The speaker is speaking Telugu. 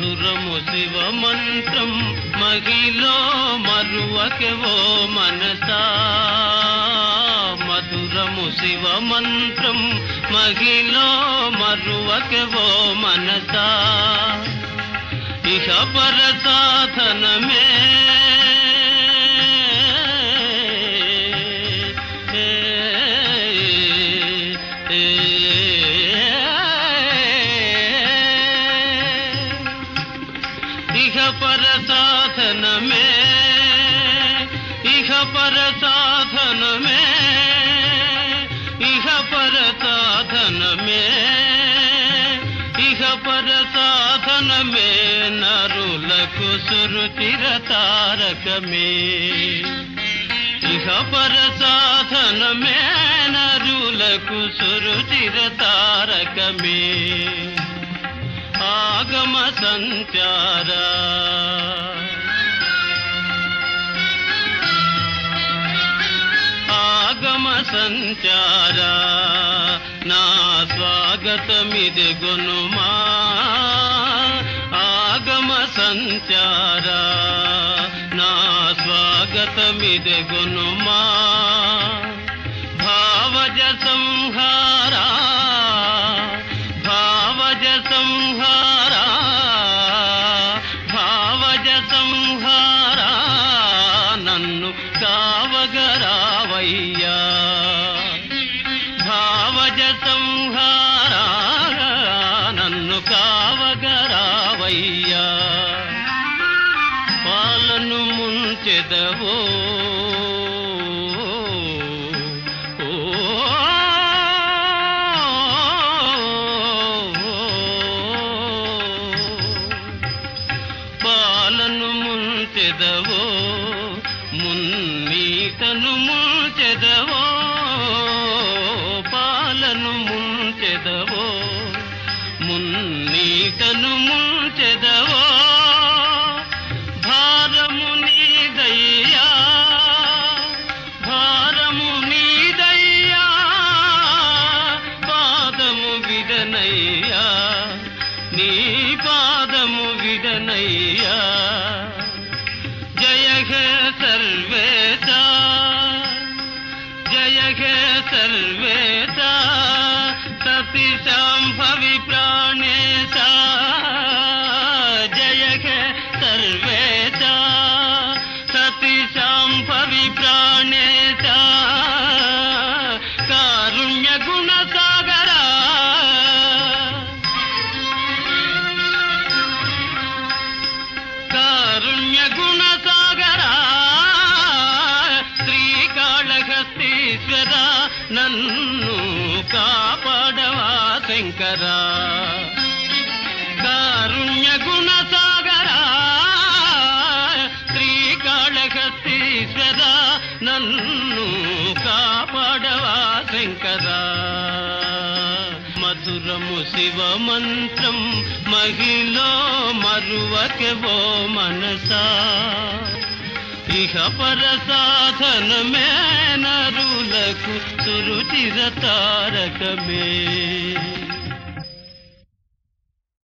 మధురము శివ మంత్రం మహిలో మరువకెవో మనసా మధురము శివ మంత్రం మహిలో మరువకెవో మనసా ఇహ పర సాధనమే ఇహ పర సాధనమే ఇహ పర సాధనమే ఇహ పర సాధనమే ఇహ పర సాధనమే నరులకు సురుచిర తారకమే ఇహ పర సాధనమే నరులకు సురుచిర తారకమే ఆగమ సంచార ఆగమ సంచార నా స్వాగతమిది గునుమా ఆగమ సంచార నా స్వాగతమిది గునుమా భావజ సంహారా భావజ సంహారా భావజ సంహారా నన్ను కావగరావయ్యా భావజ సంహారా నన్ను కావగరావయ్యా పాలను ముంచెదవో ఓ పాలను ముంచెదవో మున్నీటను ముంచెదవో పాలను ముంచెదవో మున్నీటను ముంచెదవో భారము నీదయ్యా భారము నీదయ్యా పాదము విడనయ్యా నీ పాదము విడనయ్యా జయ హే సర్వేత జయ హే సర్వేత సతి శాంభవి ప్రాణేశ జయ హే సర్వేత సతి శాంభవి ప్రాణేశ కారుణ్య గుణ సాగరా కారుణ్య గుణ సాగరా శ్రీకాళహస్తీశ్వర నన్ను కాపాడవా శంకరా కారుణ్య గుణ సాగరా శ్రీకాళహస్తీశ్వర నన్ను కాపాడవా శంకరా మధురము శివ మంత్రం మహిలో మరువకెవో మనసా ఇహ పర సాధనమే నరులకు సురుచిర తారకమే